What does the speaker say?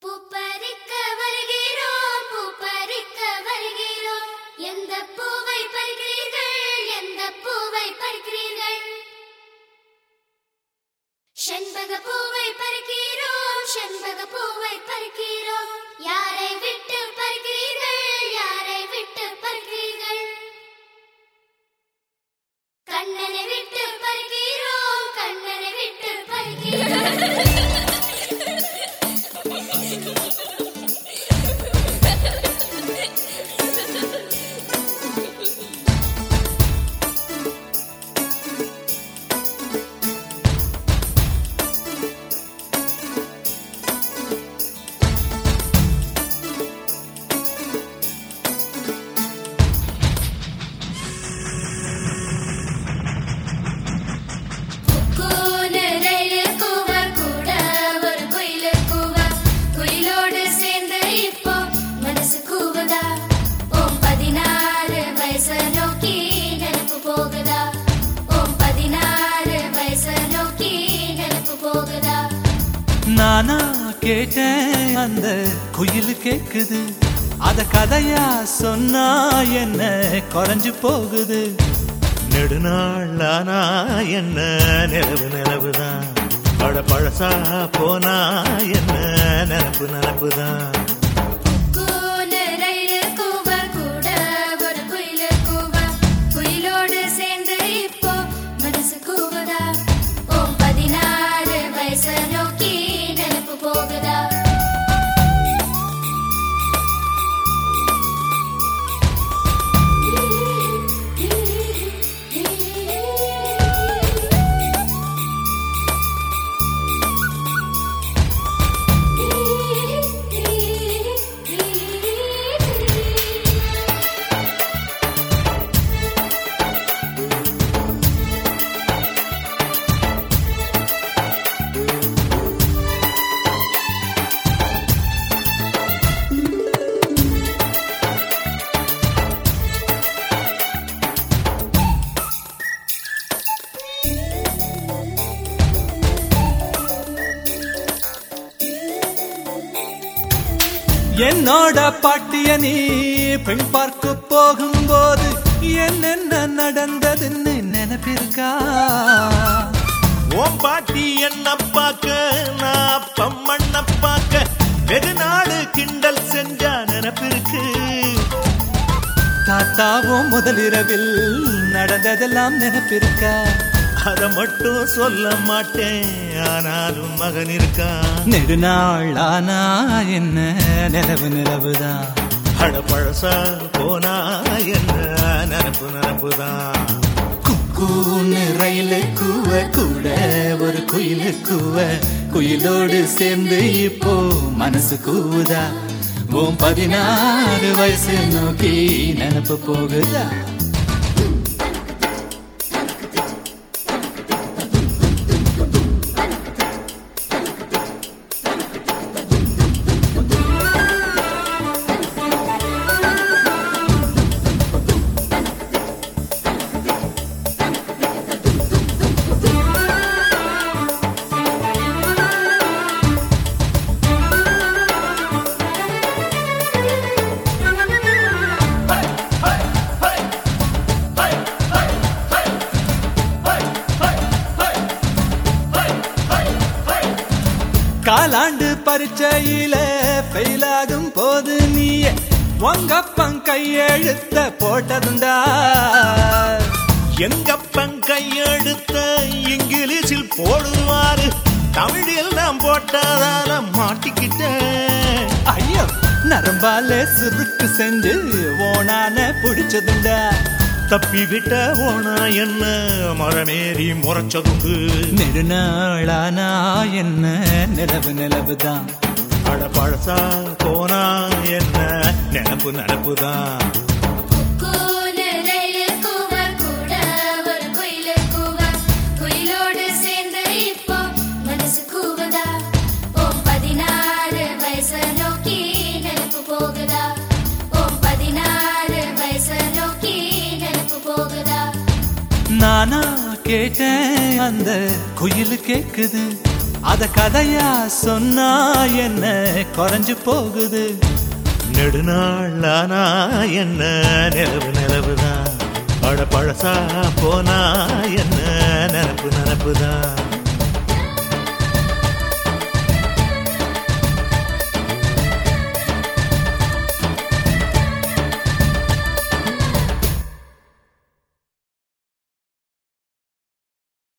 பூ பறிக்க வருகிறோம் பூ பறிக்க வருகிறோம் எந்த பூவை பறிக்கிறீர்கள் எந்த பூவை பறிக்கிறீர்கள் செண்பக பூவை பறிக்கிறோம் செண்பக பூவை பறிக்கிறோம் யாரை விட்டு பறிக்கிறீர்கள் யாரை விட்டு பறிக்கிறீர்கள் கண்ணனை விட்டு பறிக்கிறோம் கண்ணனை விட்டு பறிக்கிறோம் கூனு ரயிலு கூவ கூட ஒரு குயிலு கூவ குயிலோடு சேர்ந்து இப்போ மனசு கூவுதா ஓம் பதினாறு வயசு நோக்கி நினப்பு போகுதா ஓம் பதினாறு வயசு நோக்கி நினப்பு போகுதா நானா கேட்டேன் அந்த குயில் கேக்குது அத கதையா சொன்னா என்ன குறைஞ்சு போகுது நெடுநாளானா என்ன நிலவு நிலவுதான் பழ பழசா போனா என்ன நினப்பு நினப்புதான் கூனு ரயிலு கூவ கூட ஒரு குயிலு கூவ குயிலோடு சேர்ந்து இப்போ மனசு கூவுதா ஓம் பதினாறு வயசு நோக்கி நினப்பு போகுதா என்னோட பாட்டிய நீ பெண் பார்க்க போகும்போது என்னென்ன நடந்ததுன்னு நினைப்பிருக்கா ஓம் பாட்டி என்ன பார்க்க நான் அப்பம் மண்ண பார்க்க வெகு நாடு கிண்டல் செஞ்சா நினப்பிருக்கு தாத்தாவும் முதலிரவில் நடந்ததெல்லாம் நினைப்பிருக்கா அத மட்டும் சொல்ல மாட்டேன் ஆனாலும் மகன் இருக்கான் நெடுநாள் ஆனா என்ன நிலவு நிலவுதான் அட பழசா போனா என்ன நினப்பு நினப்புதான் குக்கூன்னு ரயிலு கூவ கூட ஒரு குயிலு கூவ குயிலோடு சேர்ந்து இப்போ மனசு கூவுதா உன் பதினாறு வயசு நோக்கி நினப்பு போகுதா காலாண்டு பரீட்சையில ஃபெயிலாகும் போது நீயே உங்கப்பன் கையெழுத்த போட்டதுண்டா எங்கப்பன் கையெடுத்த இங்கிலீஷில் போடுவாரு தமிழில் நான் போட்டதால மாட்டிக்கிட்டேன் ஐயோ நரம்பால சுருக்கு செஞ்சு ஓனான பிடிச்சதுண்டா தப்பி விட்ட ஓனா என்ன மரமேறி முறைச்சதுண்டு நெடுநாளானா என்ன நிலவு நிலவுதான் அட பழசா போனா என்ன நினப்பு நினப்புதான் கூனு ரயிலு கூவ கூட ஒரு குயிலு கூவ குயிலோடு சேர்ந்து இப்போ மனசு கூவுதா ஓம் பதினாறு வயசு நோக்கி நினப்பு போகுதா ஓம் பதினாறு வயசு நோக்கி நினப்பு போகுதா நானா கேட்டேன் அந்த குயில் கேக்குது அத கதையா சொன்னா என்ன குறைஞ்சு போகுது நெடுநாள் ஆனா என்ன நிலவு நிலவுதான் பழ பழசா போனா என்ன நினப்பு நினப்புதான்